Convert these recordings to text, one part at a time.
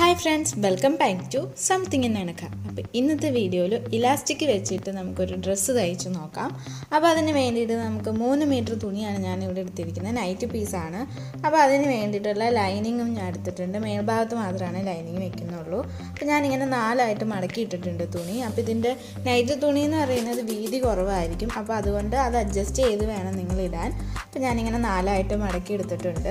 hi friends welcome back to something in എനക്ക അപ്പോൾ ഇന്നത്തെ വീഡിയോയിൽ ഇലാസ്റ്റിക് വെച്ചിട്ട് നമുക്കൊരു ഡ്രസ്സ് തയ്ച്ച് നോക്കാം അപ്പോൾ അതിന് വേണ്ടിയിട്ട് നമുക്ക് മൂന്ന് മീറ്റർ തുണിയാണ് ഞാൻ ഇവിടെ എടുത്തിരിക്കുന്നത് നൈറ്റ് പീസാണ് അപ്പോൾ അതിന് വേണ്ടിയിട്ടുള്ള ലൈനിങ്ങും ഞാൻ എടുത്തിട്ടുണ്ട് മേൽഭാഗത്ത് മാത്രമാണ് ലൈനിങ് വെക്കുന്നുള്ളൂ അപ്പോൾ ഞാനിങ്ങനെ നാലായിട്ട് മടക്കി ഇട്ടിട്ടുണ്ട് തുണി അപ്പോൾ ഇതിൻ്റെ നൈറ്റ് തുണി എന്ന് പറയുന്നത് വീതി കുറവായിരിക്കും അപ്പോൾ അതുകൊണ്ട് അത് അഡ്ജസ്റ്റ് ചെയ്ത് വേണം നിങ്ങൾ ഇടാൻ അപ്പോൾ ഞാനിങ്ങനെ നാലായിട്ട് മടക്കി എടുത്തിട്ടുണ്ട്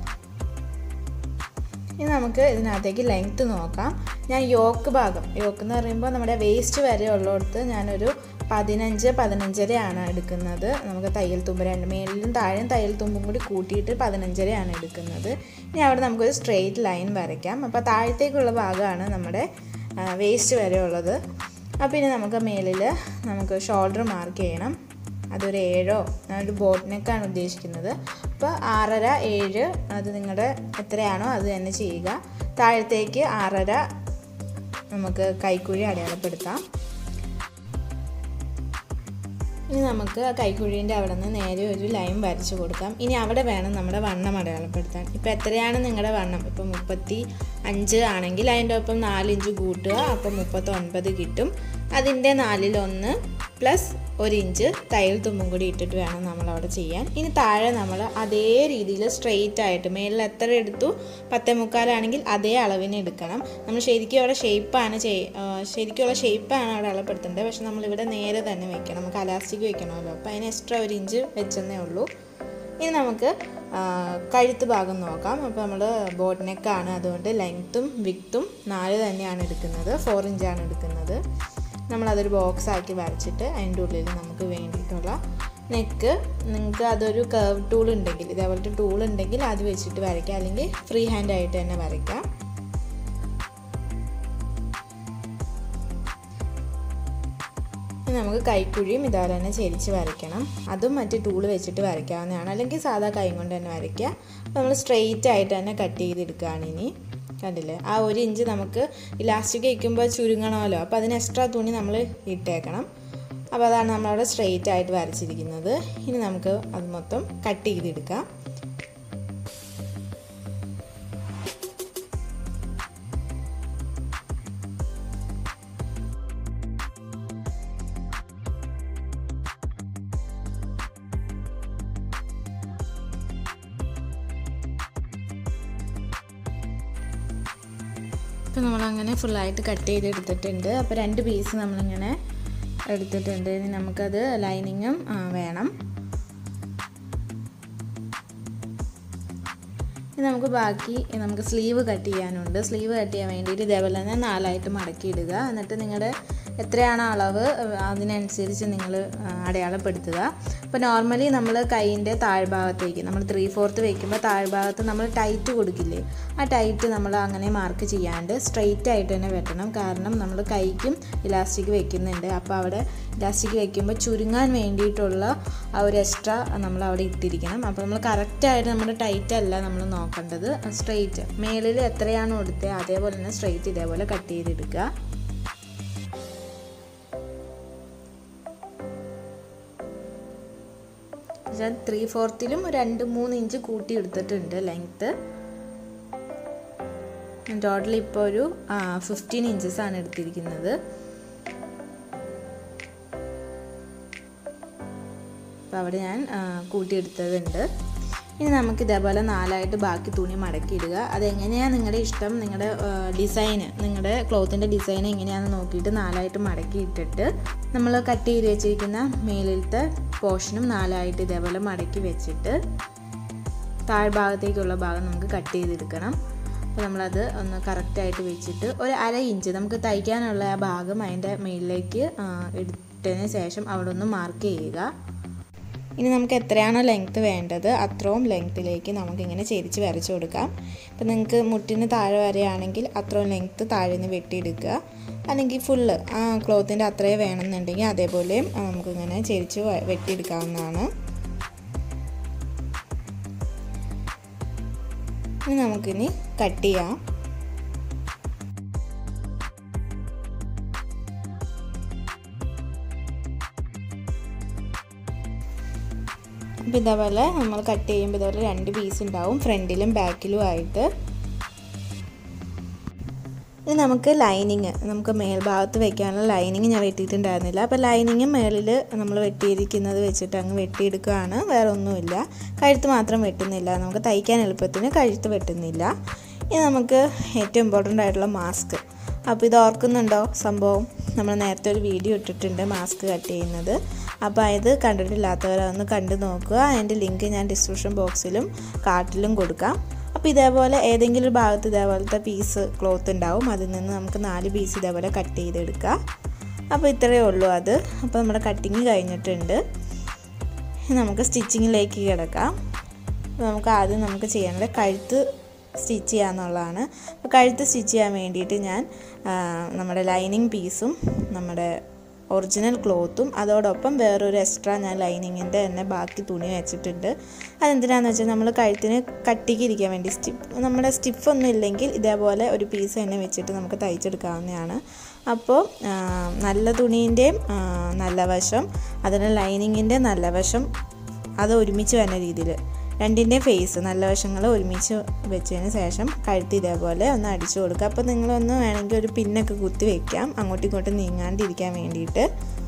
ഇനി നമുക്ക് ഇതിനകത്തേക്ക് ലെങ്ത്ത് നോക്കാം ഞാൻ യോക്ക് ഭാഗം യോക്ക് എന്ന് പറയുമ്പോൾ നമ്മുടെ വേസ്റ്റ് വരെ ഉള്ളിടത്ത് ഞാനൊരു പതിനഞ്ച് പതിനഞ്ചരയാണ് എടുക്കുന്നത് നമുക്ക് തയ്യൽ തുമ്പ് രണ്ട് മേലിലും താഴെയും തയ്യൽ തുമ്പും കൂടി കൂട്ടിയിട്ട് പതിനഞ്ചരയാണ് എടുക്കുന്നത് ഇനി അവിടെ നമുക്കൊരു സ്ട്രെയിറ്റ് ലൈൻ വരയ്ക്കാം അപ്പോൾ താഴത്തേക്കുള്ള ഭാഗമാണ് നമ്മുടെ വേസ്റ്റ് വരെ ഉള്ളത് അപ്പോൾ ഇനി നമുക്ക് മേലിൽ നമുക്ക് ഷോൾഡർ മാർക്ക് ചെയ്യണം അതൊരു ഏഴോ ഞാനൊരു ബോട്ട് നെക്കാണ് ഉദ്ദേശിക്കുന്നത് അപ്പോൾ ആറര ഏഴ് അത് നിങ്ങളുടെ എത്രയാണോ അത് തന്നെ ചെയ്യുക താഴത്തേക്ക് ആറര നമുക്ക് കൈക്കുഴി അടയാളപ്പെടുത്താം ഇനി നമുക്ക് ആ കൈക്കുഴീൻ്റെ അവിടെ നിന്ന് നേരെ ഒരു ലൈൻ വരച്ച് കൊടുക്കാം ഇനി അവിടെ വേണം നമ്മുടെ വണ്ണം അടയാളപ്പെടുത്താൻ ഇപ്പോൾ എത്രയാണ് നിങ്ങളുടെ വണ്ണം ഇപ്പോൾ മുപ്പത്തി അഞ്ച് ആണെങ്കിൽ അതിൻ്റെ ഒപ്പം നാലിഞ്ച് കൂട്ടുക അപ്പോൾ മുപ്പത്തൊൻപത് കിട്ടും അതിൻ്റെ നാലിലൊന്ന് പ്ലസ് ഒരു ഇഞ്ച് തയ്യൽ തുമ്പും കൂടി ഇട്ടിട്ട് വേണം നമ്മൾ അവിടെ ചെയ്യാൻ ഇനി താഴെ നമ്മൾ അതേ രീതിയിൽ സ്ട്രെയിറ്റ് ആയിട്ട് മേലിൽ എത്ര എടുത്തു പത്തേ മുക്കാലാണെങ്കിൽ അതേ അളവിന് എടുക്കണം നമ്മൾ ശരിക്കും അവിടെ ഷേപ്പാണ് ചെയ് ശരിക്കുള്ള ഷേപ്പാണ് അവിടെ അളപ്പെടുത്തേണ്ടത് പക്ഷെ നമ്മളിവിടെ നേരെ തന്നെ വെക്കണം നമുക്ക് അലാസ്റ്റിക് വെക്കണമല്ലോ അപ്പോൾ അതിന് എക്സ്ട്രാ ഒരു ഇഞ്ച് വെച്ചെന്നേ ഉള്ളൂ ഇനി നമുക്ക് കഴുത്ത് ഭാഗം നോക്കാം അപ്പോൾ നമ്മൾ ബോട്ട് നെക്കാണ് അതുകൊണ്ട് ലെങ്ത്തും വിക്ത്തും നാല് തന്നെയാണ് എടുക്കുന്നത് ഫോർ ഇഞ്ചാണ് എടുക്കുന്നത് നമ്മളതൊരു ബോക്സ് ആക്കി വരച്ചിട്ട് അതിൻ്റെ ഉള്ളിൽ നമുക്ക് വേണ്ടിയിട്ടുള്ള നെക്ക് നിങ്ങൾക്ക് അതൊരു കർവ് ടൂൾ ഉണ്ടെങ്കിൽ ഇതേപോലത്തെ ടൂൾ ഉണ്ടെങ്കിൽ അത് വെച്ചിട്ട് വരയ്ക്കാം അല്ലെങ്കിൽ ഫ്രീ ഹാൻഡ് ആയിട്ട് തന്നെ വരയ്ക്കാം നമുക്ക് കൈക്കുഴിയും ഇതുപോലെ തന്നെ ചെരിച്ച് വരയ്ക്കണം അതും മറ്റ് ടൂൾ വെച്ചിട്ട് വരയ്ക്കാവുന്നതാണ് അല്ലെങ്കിൽ സാധാ കൈ കൊണ്ട് തന്നെ വരയ്ക്കുക നമ്മൾ സ്ട്രെയിറ്റ് ആയിട്ട് തന്നെ കട്ട് ചെയ്തെടുക്കുകയാണ് ഇനി കണ്ടില്ലേ ആ ഒരു ഇഞ്ച് നമുക്ക് ഇലാസ്റ്റിക് വയ്ക്കുമ്പോൾ ചുരുങ്ങണമല്ലോ അപ്പോൾ അതിന് എക്സ്ട്രാ തുണി നമ്മൾ ഇട്ടേക്കണം അപ്പോൾ അതാണ് നമ്മളവിടെ സ്ട്രെയിറ്റ് ആയിട്ട് വരച്ചിരിക്കുന്നത് ഇനി നമുക്ക് അത് മൊത്തം കട്ട് ചെയ്തെടുക്കാം ഇപ്പോൾ നമ്മളങ്ങനെ ഫുള്ളായിട്ട് കട്ട് ചെയ്തെടുത്തിട്ടുണ്ട് അപ്പോൾ രണ്ട് പീസ് നമ്മളിങ്ങനെ എടുത്തിട്ടുണ്ട് ഇനി നമുക്കത് ലൈനിങ്ങും വേണം ഇനി നമുക്ക് ബാക്കി നമുക്ക് സ്ലീവ് കട്ട് ചെയ്യാനുണ്ട് സ്ലീവ് കട്ട് ചെയ്യാൻ വേണ്ടിയിട്ട് ഇതേപോലെ തന്നെ നാലായിട്ട് മടക്കി ഇടുക എന്നിട്ട് നിങ്ങളുടെ എത്രയാണോ അളവ് അതിനനുസരിച്ച് നിങ്ങൾ അടയാളപ്പെടുത്തുക അപ്പോൾ നോർമലി നമ്മൾ കൈയിൻ്റെ താഴ്ഭാഗത്തേക്ക് നമ്മൾ ത്രീ ഫോർത്ത് വയ്ക്കുമ്പോൾ താഴ്ഭാഗത്ത് നമ്മൾ ടൈറ്റ് കൊടുക്കില്ലേ ആ ടൈറ്റ് നമ്മൾ അങ്ങനെ മാർക്ക് ചെയ്യാണ്ട് സ്ട്രെയിറ്റ് ആയിട്ട് തന്നെ വെട്ടണം കാരണം നമ്മൾ കൈക്കും ഇലാസ്റ്റിക് വെക്കുന്നുണ്ട് അപ്പോൾ അവിടെ ഇലാസ്റ്റിക് വെക്കുമ്പോൾ ചുരുങ്ങാൻ വേണ്ടിയിട്ടുള്ള ആ ഒരു എക്സ്ട്രാ നമ്മൾ അവിടെ ഇട്ടിരിക്കണം അപ്പോൾ നമ്മൾ കറക്റ്റായിട്ട് നമ്മുടെ ടൈറ്റ് അല്ല നമ്മൾ നോക്കേണ്ടത് സ്ട്രെയിറ്റ് മേളിൽ എത്രയാണോ കൊടുത്തത് അതേപോലെ തന്നെ സ്ട്രെയിറ്റ് ഇതേപോലെ കട്ട് ചെയ്തെടുക്കുക ഞാൻ ത്രീ ഫോർത്തിലും രണ്ട് മൂന്ന് ഇഞ്ച് കൂട്ടി എടുത്തിട്ടുണ്ട് ലെങ്ത്ത് ടോട്ടൽ ഇപ്പോൾ ഒരു ഫിഫ്റ്റീൻ ഇഞ്ചസ് ആണ് എടുത്തിരിക്കുന്നത് അപ്പോൾ അവിടെ ഞാൻ കൂട്ടിയെടുത്തതുണ്ട് ഇനി നമുക്ക് ഇതേപോലെ നാലായിട്ട് ബാക്കി തുണി മടക്കിയിടുക അതെങ്ങനെയാണ് നിങ്ങളുടെ ഇഷ്ടം നിങ്ങളുടെ ഡിസൈന് നിങ്ങളുടെ ക്ലോത്തിൻ്റെ ഡിസൈൻ എങ്ങനെയാണെന്ന് നോക്കിയിട്ട് നാലായിട്ട് മടക്കി ഇട്ടിട്ട് നമ്മൾ കട്ട് ചെയ്ത് വെച്ചിരിക്കുന്ന മേലിലത്തെ പോർഷനും നാലായിട്ട് ഇതേപോലെ മടക്കി വെച്ചിട്ട് താഴ്ഭാഗത്തേക്കുള്ള ഭാഗം നമുക്ക് കട്ട് ചെയ്തെടുക്കണം അപ്പോൾ നമ്മളത് ഒന്ന് കറക്റ്റായിട്ട് വെച്ചിട്ട് ഒരു അര ഇഞ്ച് നമുക്ക് തയ്ക്കാനുള്ള ആ ഭാഗം അതിൻ്റെ മേലിലേക്ക് ഇട്ടതിന് ശേഷം അവിടെ ഒന്ന് മാർക്ക് ചെയ്യുക ഇനി നമുക്ക് എത്രയാണോ ലെങ്ത്ത് വേണ്ടത് അത്രയും ലെങ്ത്തിലേക്ക് നമുക്കിങ്ങനെ ചെരിച്ച് വരച്ച് കൊടുക്കാം ഇപ്പം നിങ്ങൾക്ക് മുട്ടിന് താഴെ വരെയാണെങ്കിൽ അത്രയും ലെങ്ത്ത് താഴെ നിന്ന് വെട്ടിയെടുക്കുക അല്ലെങ്കിൽ ഫുള്ള് ആ ക്ലോത്തിൻ്റെ അത്രയും വേണമെന്നുണ്ടെങ്കിൽ അതേപോലെയും നമുക്കിങ്ങനെ ചെരിച്ച് വെട്ടിയെടുക്കാവുന്നതാണ് ഇനി നമുക്കിനി കട്ട് ചെയ്യാം അപ്പോൾ ഇതേപോലെ നമ്മൾ കട്ട് ചെയ്യുമ്പോൾ ഇതേപോലെ രണ്ട് പീസ് ഉണ്ടാവും ഫ്രണ്ടിലും ബാക്കിലും ആയിട്ട് ഇനി നമുക്ക് ലൈനിങ് നമുക്ക് മേൽഭാഗത്ത് വെക്കാനുള്ള ലൈനിങ് ഞാൻ വെട്ടിയിട്ടുണ്ടായിരുന്നില്ല അപ്പോൾ ലൈനിങ് മേളിൽ നമ്മൾ വെട്ടിയിരിക്കുന്നത് വെച്ചിട്ട് അങ്ങ് വെട്ടിയെടുക്കുകയാണ് വേറെ ഒന്നുമില്ല കഴുത്ത് മാത്രം വെട്ടുന്നില്ല നമുക്ക് തയ്ക്കാൻ എളുപ്പത്തിന് കഴുത്ത് വെട്ടുന്നില്ല ഇനി നമുക്ക് ഏറ്റവും ഇമ്പോർട്ടൻ്റ് ആയിട്ടുള്ള മാസ്ക് അപ്പോൾ ഇത് ഓർക്കുന്നുണ്ടോ സംഭവം നമ്മൾ നേരത്തെ ഒരു വീഡിയോ ഇട്ടിട്ടുണ്ട് മാസ്ക് കട്ട് ചെയ്യുന്നത് അപ്പോൾ ഇത് കണ്ടിട്ടില്ലാത്തവരൊന്ന് കണ്ടു നോക്കുക അതിൻ്റെ ലിങ്ക് ഞാൻ ഡിസ്ക്രിപ്ഷൻ ബോക്സിലും കാർട്ടിലും കൊടുക്കാം അപ്പോൾ ഇതേപോലെ ഏതെങ്കിലും ഒരു ഭാഗത്ത് ഇതേപോലത്തെ പീസ് ക്ലോത്ത് ഉണ്ടാവും അതിൽ നിന്ന് നമുക്ക് നാല് പീസ് ഇതേപോലെ കട്ട് ചെയ്തെടുക്കുക അപ്പോൾ ഇത്രയേ ഉള്ളൂ അത് അപ്പോൾ നമ്മുടെ കട്ടിങ് കഴിഞ്ഞിട്ടുണ്ട് നമുക്ക് സ്റ്റിച്ചിങ്ങിലേക്ക് കിടക്കാം നമുക്ക് ആദ്യം നമുക്ക് ചെയ്യേണ്ടത് കഴുത്ത് സ്റ്റിച്ച് ചെയ്യാന്നുള്ളതാണ് അപ്പോൾ കഴുത്ത് സ്റ്റിച്ച് ചെയ്യാൻ വേണ്ടിയിട്ട് ഞാൻ നമ്മുടെ ലൈനിങ് പീസും നമ്മുടെ ഒറിജിനൽ ക്ലോത്തും അതോടൊപ്പം വേറൊരു എക്സ്ട്രാ ഞാൻ ലൈനിങ്ങിൻ്റെ തന്നെ ബാക്കി തുണി വെച്ചിട്ടുണ്ട് അതെന്തിനാന്ന് വെച്ചാൽ നമ്മൾ കഴുത്തിന് കട്ടിക്ക് ഇരിക്കാൻ വേണ്ടി സ്റ്റിഫ് നമ്മുടെ സ്റ്റിഫൊന്നും ഇല്ലെങ്കിൽ ഇതേപോലെ ഒരു പീസ് തന്നെ വെച്ചിട്ട് നമുക്ക് തയ്ച്ചെടുക്കാവുന്നതാണ് അപ്പോൾ നല്ല തുണീൻ്റെയും നല്ല വശം അതിന് ലൈനിങ്ങിൻ്റെ നല്ല വശം അത് ഒരുമിച്ച് വരുന്ന രീതിയിൽ രണ്ടിൻ്റെ ഫേസ് നല്ല വശങ്ങൾ ഒരുമിച്ച് വെച്ചതിന് ശേഷം കഴുത്ത് ഇതേപോലെ ഒന്ന് അടിച്ചു കൊടുക്കുക അപ്പോൾ നിങ്ങളൊന്ന് വേണമെങ്കിൽ ഒരു പിന്നൊക്കെ കുത്തി വെക്കാം അങ്ങോട്ടും ഇങ്ങോട്ടും നീങ്ങാണ്ടിരിക്കാൻ വേണ്ടിയിട്ട്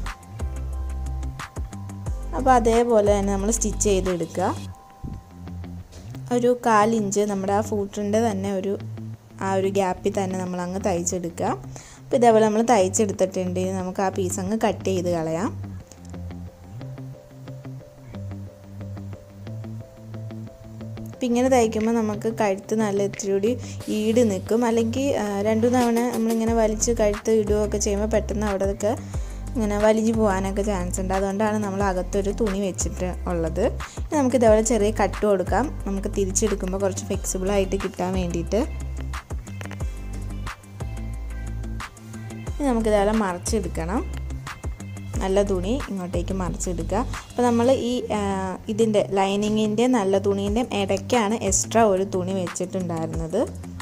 അപ്പോൾ അതേപോലെ തന്നെ നമ്മൾ സ്റ്റിച്ച് ചെയ്തെടുക്കുക ഒരു കാലിഞ്ച് നമ്മുടെ ആ ഫൂട്ടിൻ്റെ തന്നെ ഒരു ആ ഒരു ഗ്യാപ്പിൽ തന്നെ നമ്മൾ അങ്ങ് തയ്ച്ചെടുക്കുക അപ്പോൾ ഇതേപോലെ നമ്മൾ തയ്ച്ചെടുത്തിട്ടുണ്ടെങ്കിൽ നമുക്ക് ആ പീസ് അങ്ങ് കട്ട് ചെയ്ത് കളയാം അപ്പം ഇങ്ങനെ തയ്ക്കുമ്പോൾ നമുക്ക് കഴുത്ത് നല്ല ഇത്തിരി കൂടി ഈട് നിൽക്കും അല്ലെങ്കിൽ രണ്ടു തവണ നമ്മളിങ്ങനെ വലിച്ച് കഴുത്ത് ഇടുകയൊക്കെ ചെയ്യുമ്പോൾ പെട്ടെന്ന് അവിടെയൊക്കെ ഇങ്ങനെ വലിഞ്ഞു പോകാനൊക്കെ ചാൻസ് ഉണ്ട് അതുകൊണ്ടാണ് നമ്മൾ അകത്തൊരു തുണി വെച്ചിട്ട് ഉള്ളത് നമുക്ക് ഇതേപോലെ ചെറിയ കട്ട് കൊടുക്കാം നമുക്ക് തിരിച്ചെടുക്കുമ്പോൾ കുറച്ച് ഫ്ലെക്സിബിളായിട്ട് കിട്ടാൻ വേണ്ടിയിട്ട് നമുക്കിതേപോലെ മറച്ചെടുക്കണം നല്ല തുണി ഇങ്ങോട്ടേക്ക് മറിച്ചെടുക്കുക അപ്പോൾ നമ്മൾ ഈ ഇതിൻ്റെ ലൈനിങ്ങിൻ്റെ നല്ല തുണീൻ്റെ ഇടയ്ക്കാണ് എക്സ്ട്രാ ഒരു തുണി വെച്ചിട്ടുണ്ടായിരുന്നത്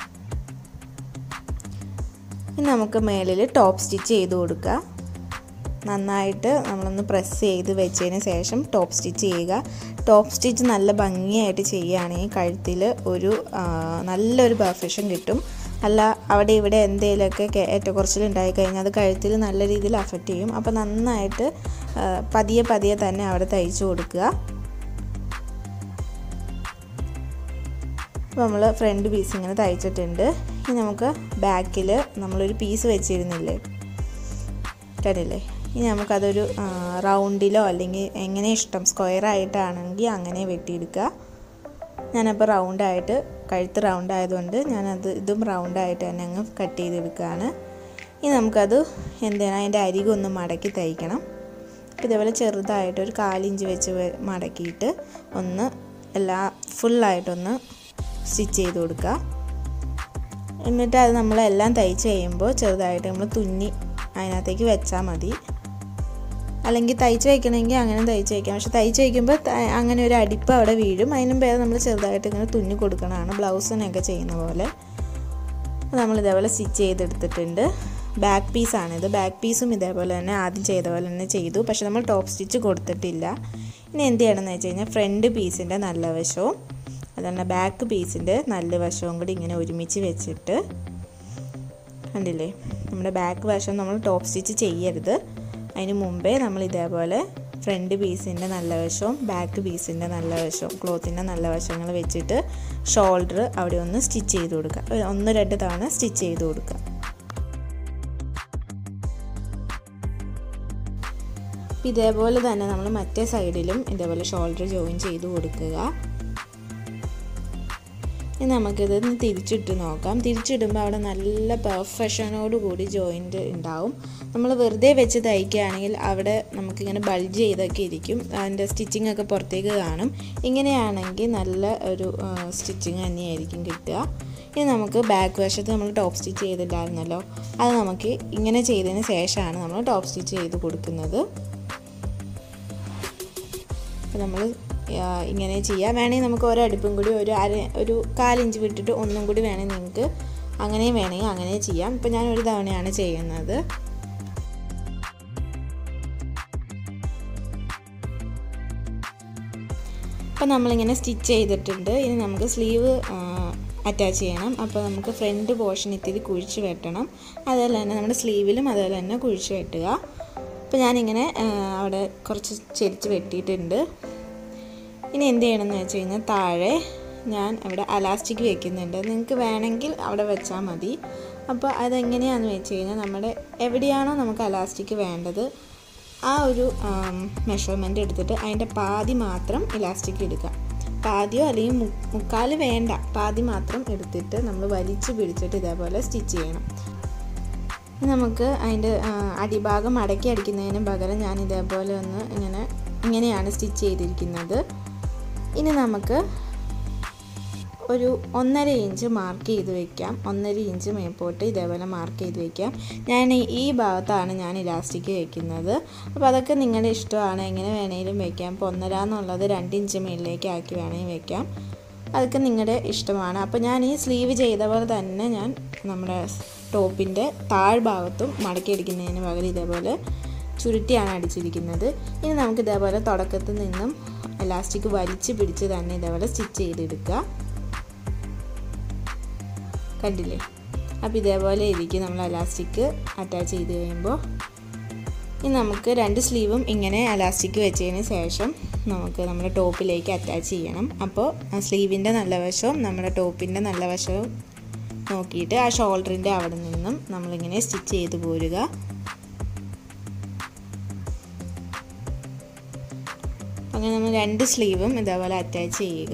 ഇനി നമുക്ക് മേളിൽ ടോപ്പ് സ്റ്റിച്ച് ചെയ്ത് കൊടുക്കുക നന്നായിട്ട് നമ്മളൊന്ന് പ്രസ് ചെയ്ത് വെച്ചതിന് ശേഷം ടോപ്പ് സ്റ്റിച്ച് ചെയ്യുക ടോപ്പ് സ്റ്റിച്ച് നല്ല ഭംഗിയായിട്ട് ചെയ്യുകയാണെങ്കിൽ കഴുത്തിൽ ഒരു നല്ലൊരു പെർഫെക്ഷൻ കിട്ടും അല്ല അവിടെ ഇവിടെ എന്തെങ്കിലുമൊക്കെ ഏറ്റക്കുറച്ചിലുണ്ടായി കഴിഞ്ഞാൽ അത് കഴുത്തിൽ നല്ല രീതിയിൽ അഫക്റ്റ് ചെയ്യും അപ്പോൾ നന്നായിട്ട് പതിയെ പതിയെ തന്നെ അവിടെ തയ്ച്ചു കൊടുക്കുക അപ്പോൾ നമ്മൾ ഫ്രണ്ട് പീസ് ഇങ്ങനെ തയ്ച്ചിട്ടുണ്ട് ഇനി നമുക്ക് ബാക്കിൽ നമ്മളൊരു പീസ് വെച്ചിരുന്നില്ലേ കണ്ടില്ലേ ഇനി നമുക്കതൊരു റൗണ്ടിലോ അല്ലെങ്കിൽ എങ്ങനെ ഇഷ്ടം സ്ക്വയർ ആയിട്ടാണെങ്കിൽ അങ്ങനെ വെട്ടിയെടുക്കുക ഞാനപ്പോൾ റൗണ്ടായിട്ട് കഴുത്ത് റൗണ്ട് ആയതുകൊണ്ട് ഞാനത് ഇതും റൗണ്ടായിട്ട് തന്നെ അങ്ങ് കട്ട് ചെയ്തെടുക്കുകയാണ് ഇനി നമുക്കത് എന്താണ് അതിൻ്റെ അരികൊന്ന് മടക്കി തയ്ക്കണം അപ്പോൾ ഇതേപോലെ ചെറുതായിട്ട് ഒരു കാലിഞ്ച് വെച്ച് മടക്കിയിട്ട് ഒന്ന് എല്ലാ ഫുള്ളായിട്ടൊന്ന് സ്റ്റിച്ച് ചെയ്ത് കൊടുക്കുക എന്നിട്ട് അത് നമ്മളെല്ലാം തയ്ച്ച് കഴിയുമ്പോൾ ചെറുതായിട്ട് നമ്മൾ തുന്നി അതിനകത്തേക്ക് വെച്ചാൽ മതി അല്ലെങ്കിൽ തയ്ച്ച് വയ്ക്കണമെങ്കിൽ അങ്ങനെ തയ്ച്ച് വയ്ക്കാം പക്ഷെ തയ്ച്ച് വയ്ക്കുമ്പോൾ അങ്ങനെ ഒരു അടിപ്പ് അവിടെ വീഴും അതിനും പേര് നമ്മൾ ചെറുതായിട്ട് ഇങ്ങനെ തുന്നി കൊടുക്കണതാണ് ബ്ലൗസിനൊക്കെ ചെയ്യുന്ന പോലെ നമ്മൾ ഇതേപോലെ സ്റ്റിച്ച് ചെയ്തെടുത്തിട്ടുണ്ട് ബാക്ക് പീസാണിത് ബാക്ക് പീസും ഇതേപോലെ തന്നെ ആദ്യം ചെയ്ത പോലെ തന്നെ ചെയ്തു പക്ഷെ നമ്മൾ ടോപ്പ് സ്റ്റിച്ച് കൊടുത്തിട്ടില്ല ഇനി എന്ത് ചെയ്യണമെന്ന് വെച്ച് കഴിഞ്ഞാൽ ഫ്രണ്ട് പീസിൻ്റെ നല്ല വശവും അതുപോലെ ബാക്ക് പീസിൻ്റെ നല്ല വശവും കൂടി ഇങ്ങനെ ഒരുമിച്ച് വെച്ചിട്ട് കണ്ടില്ലേ നമ്മുടെ ബാക്ക് വശം നമ്മൾ ടോപ്പ് സ്റ്റിച്ച് ചെയ്യരുത് അതിന് മുമ്പേ നമ്മൾ ഇതേപോലെ ഫ്രണ്ട് പീസിൻ്റെ നല്ല വശവും ബാക്ക് പീസിൻ്റെ നല്ല വശവും ക്ലോത്തിൻ്റെ നല്ല വശങ്ങൾ വെച്ചിട്ട് ഷോൾഡർ അവിടെ ഒന്ന് സ്റ്റിച്ച് ചെയ്ത് കൊടുക്കുക ഒന്ന് രണ്ട് തവണ സ്റ്റിച്ച് ചെയ്ത് കൊടുക്കുക ഇതേപോലെ തന്നെ നമ്മൾ മറ്റേ സൈഡിലും ഇതേപോലെ ഷോൾഡർ ജോയിൻ ചെയ്ത് കൊടുക്കുക ഇനി നമുക്കിത് തിരിച്ചിട്ട് നോക്കാം തിരിച്ചിടുമ്പോൾ അവിടെ നല്ല പെർഫെക്ഷനോട് കൂടി ജോയിൻ്റ് ഉണ്ടാവും നമ്മൾ വെറുതെ വെച്ച് തയ്ക്കുകയാണെങ്കിൽ അവിടെ നമുക്കിങ്ങനെ ബൾജ് ചെയ്തൊക്കെ ഇരിക്കും അതിൻ്റെ സ്റ്റിച്ചിങ് ഒക്കെ പുറത്തേക്ക് കാണും ഇങ്ങനെയാണെങ്കിൽ നല്ല ഒരു സ്റ്റിച്ചിങ് തന്നെയായിരിക്കും കിട്ടുക ഇനി നമുക്ക് ബാക്ക് വശത്ത് നമ്മൾ ടോപ്പ് സ്റ്റിച്ച് ചെയ്തില്ലായിരുന്നല്ലോ അത് നമുക്ക് ഇങ്ങനെ ചെയ്തതിന് ശേഷമാണ് നമ്മൾ ടോപ്പ് സ്റ്റിച്ച് ചെയ്ത് കൊടുക്കുന്നത് അപ്പോൾ നമ്മൾ ഇങ്ങനെ ചെയ്യാം വേണമെങ്കിൽ നമുക്ക് ഓരോ അടുപ്പും കൂടി ഒരു അര ഒരു കാലിഞ്ച് വിട്ടിട്ട് ഒന്നും കൂടി വേണമെങ്കിൽ നിങ്ങൾക്ക് അങ്ങനെയും വേണമെങ്കിൽ അങ്ങനെ ചെയ്യാം ഇപ്പം ഞാൻ ഒരു തവണയാണ് ചെയ്യുന്നത് അപ്പം നമ്മളിങ്ങനെ സ്റ്റിച്ച് ചെയ്തിട്ടുണ്ട് ഇനി നമുക്ക് സ്ലീവ് അറ്റാച്ച് ചെയ്യണം അപ്പോൾ നമുക്ക് ഫ്രണ്ട് പോർഷൻ ഇത്തിരി കുഴിച്ച് വെട്ടണം അതുപോലെ തന്നെ നമ്മുടെ സ്ലീവിലും അതുപോലെ തന്നെ കുഴിച്ച് വെട്ടുക അപ്പോൾ ഞാനിങ്ങനെ ആ, അവിടെ കുറച്ച് ചെരിച്ച് വെട്ടിയിട്ടുണ്ട് ഇനി എന്ത് ചെയ്യണമെന്ന് വെച്ച് കഴിഞ്ഞാൽ താഴെ ഞാൻ അവിടെ അലാസ്റ്റിക് വെക്കുന്നുണ്ട് നിങ്ങൾക്ക് വേണമെങ്കിൽ അവിടെ വെച്ചാൽ മതി അപ്പോൾ അതെങ്ങനെയാണെന്ന് വെച്ച് കഴിഞ്ഞാൽ നമ്മുടെ എവിടെയാണോ നമുക്ക് അലാസ്റ്റിക് വേണ്ടത് ആ ഒരു മെഷർമെൻ്റ് എടുത്തിട്ട് അതിൻ്റെ പാതി മാത്രം ഇലാസ്റ്റിക് എടുക്കുക പാതിയോ അല്ലെങ്കിൽ മു മുക്കാൽ വേണ്ട പാതി മാത്രം എടുത്തിട്ട് നമ്മൾ വലിച്ച് പിടിച്ചിട്ട് ഇതേപോലെ സ്റ്റിച്ച് ചെയ്യണം ഇനി നമുക്ക് അതിൻ്റെ ആ, അടിഭാഗം മടക്കി അടിക്കുന്നതിന് പകരം ഞാൻ ഇതേപോലെ ഒന്ന് ഇങ്ങനെ ഇങ്ങനെയാണ് സ്റ്റിച്ച് ചെയ്തിരിക്കുന്നത് ഇനി നമുക്ക് ഒരു ഒന്നര ഇഞ്ച് മാർക്ക് ചെയ്ത് വെക്കാം ഒന്നര ഇഞ്ച് മേപ്പോട്ട് ഇതേപോലെ മാർക്ക് ചെയ്ത് വെക്കാം ഞാൻ ഈ- ഈ ഭാഗത്താണ് ഞാൻ ഇലാസ്റ്റിക് വെക്കുന്നത് അപ്പോൾ അതൊക്കെ നിങ്ങളുടെ ഇഷ്ടമാണ് എങ്ങനെ വേണമെങ്കിലും വെക്കാം ഇപ്പോൾ ഒന്നര എന്നുള്ളത് രണ്ട് ഇഞ്ച് മേളിലേക്ക് ആക്കി വേണമെങ്കിൽ വെക്കാം അതൊക്കെ നിങ്ങളുടെ ഇഷ്ടമാണ് അപ്പോൾ ഞാൻ ഈ സ്ലീവ് ചെയ്ത പോലെ തന്നെ ഞാൻ നമ്മുടെ ടോപ്പിൻ്റെ താഴ്ഭാഗത്തും മടക്കി അടിക്കുന്നതിന് പകരം ഇതേപോലെ ചുരുട്ടിയാണ് അടിച്ചിരിക്കുന്നത് ഇനി നമുക്ക് ഇതേപോലെ തുടക്കത്തിൽ നിന്നും എലാസ്റ്റിക് വലിച്ച് പിടിച്ച് തന്നെ ഇതേപോലെ സ്റ്റിച്ച് ചെയ്തെടുക്കുക കണ്ടില്ലേ അപ്പോൾ ഇതേപോലെ ഇരിക്കും നമ്മൾ അലാസ്റ്റിക് അറ്റാച്ച് ചെയ്ത് കഴിയുമ്പോൾ ഇനി നമുക്ക് രണ്ട് സ്ലീവും ഇങ്ങനെ അലാസ്റ്റിക് വെച്ചതിന് ശേഷം നമുക്ക് നമ്മുടെ ടോപ്പിലേക്ക് അറ്റാച്ച് ചെയ്യണം അപ്പോൾ ആ സ്ലീവിൻ്റെ നല്ല വശവും നമ്മുടെ ടോപ്പിൻ്റെ നല്ല വശവും നോക്കിയിട്ട് ആ ഷോൾഡറിൻ്റെ അവിടെ നിന്നും നമ്മളിങ്ങനെ സ്റ്റിച്ച് ചെയ്ത് പോരുക അങ്ങനെ നമ്മൾ രണ്ട് സ്ലീവും ഇതേപോലെ അറ്റാച്ച് ചെയ്യുക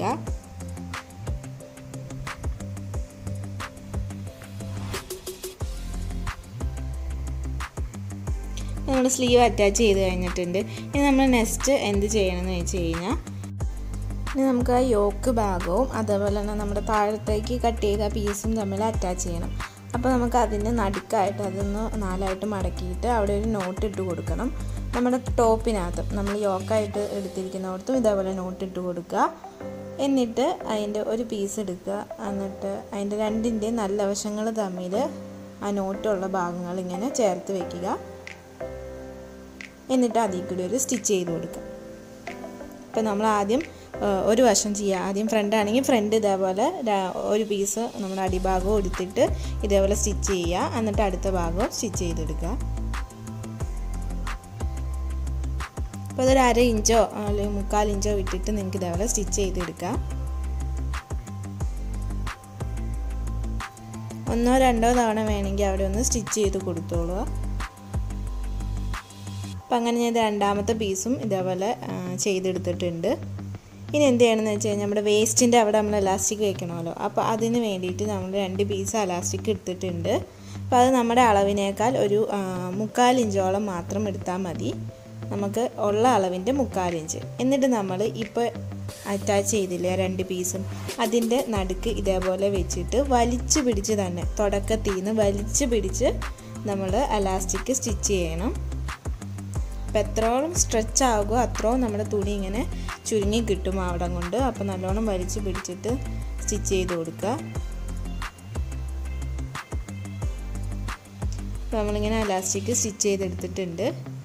നമ്മൾ സ്ലീവ് അറ്റാച്ച് ചെയ്ത് കഴിഞ്ഞിട്ടുണ്ട് ഇനി നമ്മൾ നെക്സ്റ്റ് എന്ത് ചെയ്യണമെന്ന് വെച്ച് കഴിഞ്ഞാൽ ഇനി നമുക്ക് ആ യോക്ക് ഭാഗവും അതേപോലെ തന്നെ നമ്മുടെ താഴത്തേക്ക് കട്ട് ചെയ്ത പീസും തമ്മിൽ അറ്റാച്ച് ചെയ്യണം അപ്പോൾ നമുക്ക് അതിൻ്റെ നടുക്കായിട്ട് അതൊന്ന് നാലായിട്ട് മടക്കിയിട്ട് അവിടെ ഒരു നോട്ട് ഇട്ട് കൊടുക്കണം നമ്മുടെ ടോപ്പിനകത്ത് നമ്മൾ യോക്കായിട്ട് എടുത്തിരിക്കുന്നിടത്തും ഇതേപോലെ നോട്ട് ഇട്ട് കൊടുക്കുക എന്നിട്ട് അതിൻ്റെ ഒരു പീസ് എടുക്കുക എന്നിട്ട് അതിൻ്റെ രണ്ടിൻ്റെ നല്ല വശങ്ങൾ തമ്മിൽ ആ നോട്ടുള്ള ഭാഗങ്ങൾ ഇങ്ങനെ ചേർത്ത് വെക്കുക എന്നിട്ട് അതിൽ കൂടി ഒരു സ്റ്റിച്ച് ചെയ്ത് കൊടുക്കുക ഇപ്പം നമ്മൾ ആദ്യം ആ, ഒരു വശം ചെയ്യുക ആദ്യം ഫ്രണ്ട് ആണെങ്കിൽ ഫ്രണ്ട് ഇതേപോലെ ര- ഒരു പീസ് നമ്മുടെ അടിഭാഗവും എടുത്തിട്ട് ഇതേപോലെ സ്റ്റിച്ച് ചെയ്യുക എന്നിട്ട് അടുത്ത ഭാഗവും സ്റ്റിച്ച് ചെയ്തെടുക്കുക അപ്പോൾ അതൊരു അര ഇഞ്ചോ അല്ലെങ്കിൽ മുക്കാൽ ഇഞ്ചോ വിട്ടിട്ട് നിങ്ങൾക്ക് ഇതേപോലെ സ്റ്റിച്ച് ചെയ്തെടുക്കാം ഒന്നോ രണ്ടോ തവണ വേണമെങ്കിൽ അവിടെ ഒന്ന് സ്റ്റിച്ച് ചെയ്ത് കൊടുത്തോളുക അപ്പം അങ്ങനെ ഞാൻ ഇത് രണ്ടാമത്തെ പീസും ഇതേപോലെ ആ, ചെയ്തെടുത്തിട്ടുണ്ട് ഇനി എന്ത് ചെയ്യണമെന്ന് വെച്ച് കഴിഞ്ഞാൽ നമ്മുടെ വേസ്റ്റിൻ്റെ അവിടെ നമ്മൾ എലാസ്റ്റിക് വെക്കണമല്ലോ അപ്പോൾ അതിന് വേണ്ടിയിട്ട് നമ്മൾ രണ്ട് പീസ് എലാസ്റ്റിക് എടുത്തിട്ടുണ്ട് അപ്പോൾ അത് നമ്മുടെ അളവിനേക്കാൾ ഒരു ആ, മുക്കാൽ ഇഞ്ചോളം മാത്രം എടുത്താൽ മതി നമുക്ക് ഉള്ള അളവിൻ്റെ മുക്കാൽ ഇഞ്ച് എന്നിട്ട് നമ്മൾ ഇപ്പോൾ അറ്റാച്ച് ചെയ്തില്ലേ ആ രണ്ട് പീസും അതിൻ്റെ നടുക്ക് ഇതേപോലെ വെച്ചിട്ട് വലിച്ചു പിടിച്ച് തന്നെ തുടക്കത്തിൽ നിന്ന് വലിച്ചു പിടിച്ച് നമ്മൾ എലാസ്റ്റിക് സ്റ്റിച്ച് ചെയ്യണം അപ്പോൾ എത്രോളം സ്ട്രെച്ച് ആകുമോ അത്രയും നമ്മുടെ തുണി ഇങ്ങനെ ചുരുങ്ങി കിട്ടും അവിടം കൊണ്ട് അപ്പോൾ നല്ലോണം വലിച്ച് പിടിച്ചിട്ട് സ്റ്റിച്ച് ചെയ്ത് കൊടുക്കുക അപ്പോൾ നമ്മളിങ്ങനെ അലാസ്റ്റിക് സ്റ്റിച്ച് ചെയ്തെടുത്തിട്ടുണ്ട്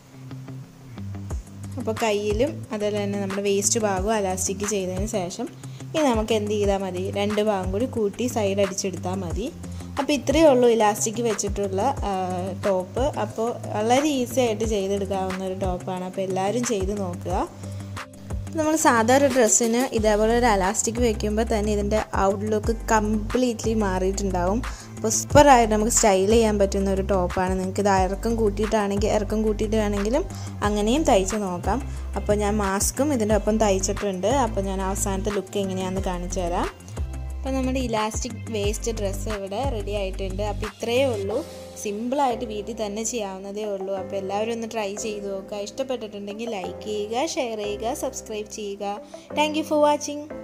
അപ്പോൾ കയ്യിലും അതുപോലെ തന്നെ നമ്മുടെ വേസ്റ്റ് ഭാഗവും അലാസ്റ്റിക് ചെയ്തതിന് ശേഷം ഇനി നമുക്ക് എന്ത് ചെയ്താൽ മതി രണ്ട് ഭാഗം കൂടി കൂട്ടി സൈഡ് അടിച്ചെടുത്താൽ മതി അപ്പോൾ ഇത്രയേ ഉള്ളൂ ഇലാസ്റ്റിക് വെച്ചിട്ടുള്ള ടോപ്പ് അപ്പോൾ വളരെ ഈസി ആയിട്ട് ചെയ്തെടുക്കാവുന്ന ഒരു ടോപ്പാണ് അപ്പോൾ എല്ലാവരും ചെയ്ത് നോക്കുക നമ്മൾ സാധാ ഒരു ഡ്രസ്സിന് ഇതേപോലെ ഒരു അലാസ്റ്റിക് വെക്കുമ്പോൾ തന്നെ ഇതിൻ്റെ ഔട്ട്ലുക്ക് കംപ്ലീറ്റ്ലി മാറിയിട്ടുണ്ടാവും അപ്പോൾ സൂപ്പറായിട്ട് നമുക്ക് സ്റ്റൈൽ ചെയ്യാൻ പറ്റുന്ന ഒരു ടോപ്പാണ് നിങ്ങൾക്ക് ഇത് ഇറക്കം കൂട്ടിയിട്ടാണെങ്കിൽ ഇറക്കം കൂട്ടിയിട്ട് വേണമെങ്കിലും അങ്ങനെയും തയ്ച്ച് നോക്കാം അപ്പോൾ ഞാൻ മാസ്കും ഇതിൻ്റെ ഒപ്പം തയ്ച്ചിട്ടുണ്ട് അപ്പോൾ ഞാൻ അവസാനത്തെ ലുക്ക് എങ്ങനെയാണെന്ന് കാണിച്ചു തരാം അപ്പോൾ നമ്മുടെ ഇലാസ്റ്റിക് വേസ്റ്റ് ഡ്രസ്സ് ഇവിടെ റെഡി ആയിട്ടുണ്ട് അപ്പോൾ ഇത്രയേ ഉള്ളൂ സിമ്പിളായിട്ട് വീട്ടിൽ തന്നെ ചെയ്യാവുന്നതേ ഉള്ളൂ അപ്പോൾ എല്ലാവരും ഒന്ന് ട്രൈ ചെയ്ത് നോക്കുക ഇഷ്ടപ്പെട്ടിട്ടുണ്ടെങ്കിൽ ലൈക്ക് ചെയ്യുക ഷെയർ ചെയ്യുക സബ്സ്ക്രൈബ് ചെയ്യുക താങ്ക് യു ഫോർ വാച്ചിങ്